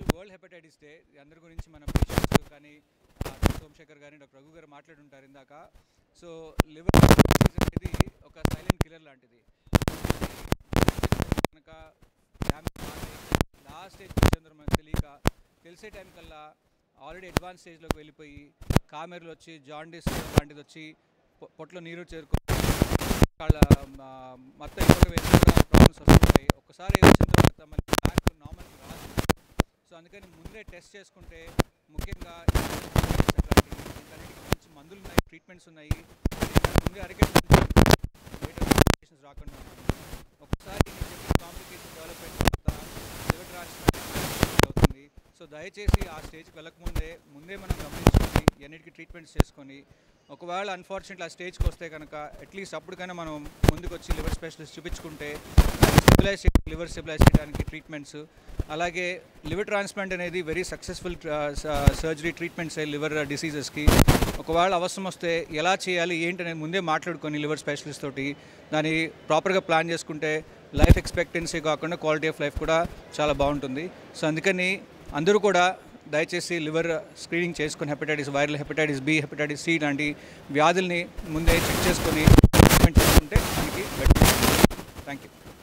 World hepatitis day అందరి గురించి మన పేషెంట్స్ కానీ ఆ, డాక్టర్ సోమశేఖర్ గారిని డాక్టర్ రఘు గారు మాట్లాడుంటారు ఇందాక సో లివర్ డిసీజ్ అనేది ఒక సైలెంట్ కిల్లర్ లాంటిది కనుక లాస్ట్ స్టేజ్ వచ్చేందరూ మనకు తెలియక తెలిసే టైం కల్లా ఆల్రెడీ అడ్వాన్స్ స్టేజ్లోకి వెళ్ళిపోయి కామెర్లు వచ్చి జాండీస్ లాంటిది వచ్చి పొ- పొట్లో నీరు చేరుకో వాళ్ళ ఆ, మొత్తం ఇంకొక ప్రాబ్లమ్స్ వస్తుంటాయి ఒక్కసారి వచ్చిన తర్వాత మనకి బ్యాక్ నార్మల్కి రాదు సో అందుకని ముందే టెస్ట్ చేసుకుంటే ముఖ్యంగా అట్లాంటి వీటన్నిటికీ మంచి మందులు ఉన్నాయి ట్రీట్మెంట్స్ ఉన్నాయి ముందే అరికట్టు కాంప్లికేషన్స్ రాకుండా ఉంటుంది. ఒకసారి కాంప్లికేషన్ డెవలప్ అయిన తర్వాత లివర్ ట్రాన్స్ప్లాంట్ అవుతుంది సో దయచేసి ఆ స్టేజ్కి వెళ్ళకముందే ముందే మనం గమనించుకొని ఎన్నిటికీ ట్రీట్మెంట్స్ చేసుకొని ఒకవేళ అన్ఫార్చునేట్లీ ఆ స్టేజ్కి వస్తే కనుక అట్లీస్ట్ అప్పటికైనా మనం ముందుకు వచ్చి లివర్ స్పెషలిస్ట్ చూపించుకుంటే స్టెబిలైజ్ లివర్ స్టెబిలైజ్ చేయడానికి ట్రీట్మెంట్స్ అలాగే లివర్ ట్రాన్స్ప్లాంట్ అనేది very successful surgery treatments liver డిసీజెస్కి ఒకవేళ అవసరం వస్తే ఎలా చేయాలి ఏంటి అనేది ముందే మాట్లాడుకొని లివర్ స్పెషలిస్ట్ తోటి దాన్ని ప్రాపర్గా ప్లాన్ చేసుకుంటే లైఫ్ ఎక్స్పెక్టెన్సీ కాకుండా క్వాలిటీ ఆఫ్ లైఫ్ కూడా చాలా బాగుంటుంది సో అందుకని అందరూ కూడా దయచేసి లివర్ స్క్రీనింగ్ చేసుకొని hepatitis viral hepatitis B hepatitis C లాంటి వ్యాధుల్ని ముందే చెక్ చేసుకొని ట్రీట్మెంట్ చేసుకుంటే మనకి బెటర్ థ్యాంక్ యూ